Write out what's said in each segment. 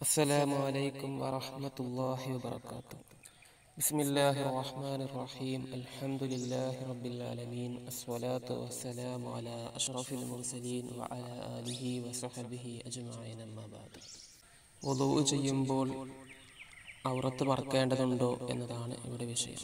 السلام عليكم ورحمة الله وبركاته بسم الله الرحمن الرحيم الحمد لله رب العالمين الصلاة والسلام على أشرف المرسلين وعلى آله وصحبه أجمعين أما بعد വധു ചെയ്യുമ്പോൾ ഔറത്ത് മറക്കേണ്ടതുണ്ടോ എന്നതാണ് ഇവിടെ വിഷയം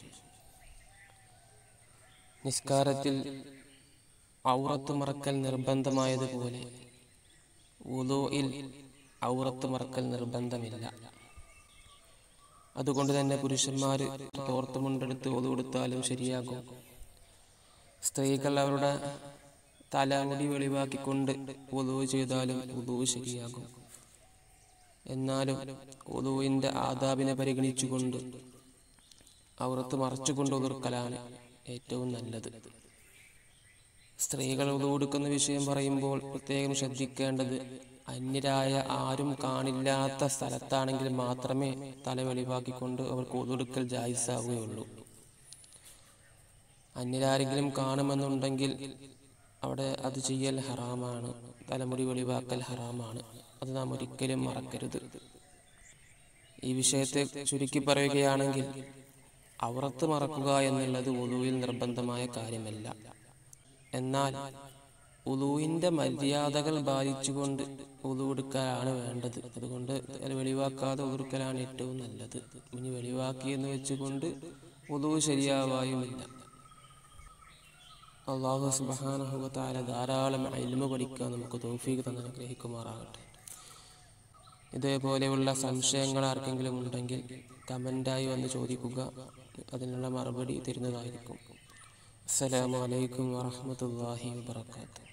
നിസ്കാരത്തിൽ ഔറത്ത് മറക്കൽ നിർബന്ധമായതുപോലെ വുളുഇൽ ഔറത്ത് മറക്കൽ നിർബന്ധമില്ല അതുകൊണ്ട് തന്നെ പുരുഷന്മാർ തോർത്തുമുണ്ടെടുത്ത് ഒതു കൊടുത്താലും ശരിയാകും സ്ത്രീകൾ അവരുടെ തലമുടി വെളിവാക്കിക്കൊണ്ട് ഒതു ചെയ്താലും ഒതു ശരിയാകും എന്നാലും ഒതുവിൻ്റെ ആദാബിനെ പരിഗണിച്ചുകൊണ്ട് ഔറത്ത് മറച്ചുകൊണ്ട് ഒതുർക്കലാണ് ഏറ്റവും നല്ലത് സ്ത്രീകൾ ഒതു കൊടുക്കുന്ന വിഷയം പറയുമ്പോൾ പ്രത്യേകം ശ്രദ്ധിക്കേണ്ടത് അന്യരായ ആരും കാണില്ലാത്ത സ്ഥലത്താണെങ്കിൽ മാത്രമേ തല വെളിവാക്കിക്കൊണ്ട് അവർക്ക് ഒതുടുക്കൽ ജായിസാവുകയുള്ളൂ അന്യരാരെങ്കിലും കാണുമെന്നുണ്ടെങ്കിൽ അവിടെ അത് ചെയ്യൽ ഹറാമാണ് തലമുടി വെളിവാക്കൽ ഹറാമാണ് അത് നാം ഒരിക്കലും മറക്കരുത് ഈ വിഷയത്തെ ചുരുക്കി പറയുകയാണെങ്കിൽ ഔറത്ത് മറക്കുക എന്നുള്ളത് ഒതുവിൽ നിർബന്ധമായ കാര്യമല്ല എന്നാൽ ഉളുവിൻ്റെ മര്യാദകൾ പാലിച്ചുകൊണ്ട് ഉളു എടുക്കലാണ് വേണ്ടത് അതുകൊണ്ട് അത് വെളിവാക്കാതെ ഉതുർക്കലാണ് ഏറ്റവും നല്ലത് ഇനി വെളിവാക്കി എന്ന് വെച്ചുകൊണ്ട് ഉളു ശരിയാവായുമില്ല അള്ളാഹു സുബാനുഭവത്താല ധാരാളം അയിൽമ പഠിക്കാൻ നമുക്ക് തോഫീക്ക് തന്നെ അനുഗ്രഹിക്കുമാറാകട്ടെ ഇതേപോലെയുള്ള സംശയങ്ങൾ ആർക്കെങ്കിലും ഉണ്ടെങ്കിൽ കമൻ്റായി വന്ന് ചോദിക്കുക അതിനുള്ള മറുപടി തരുന്നതായിരിക്കും അസ്സലാമു അലൈക്കും വറഹ്മത്തുള്ളാഹി വബറകാതുഹു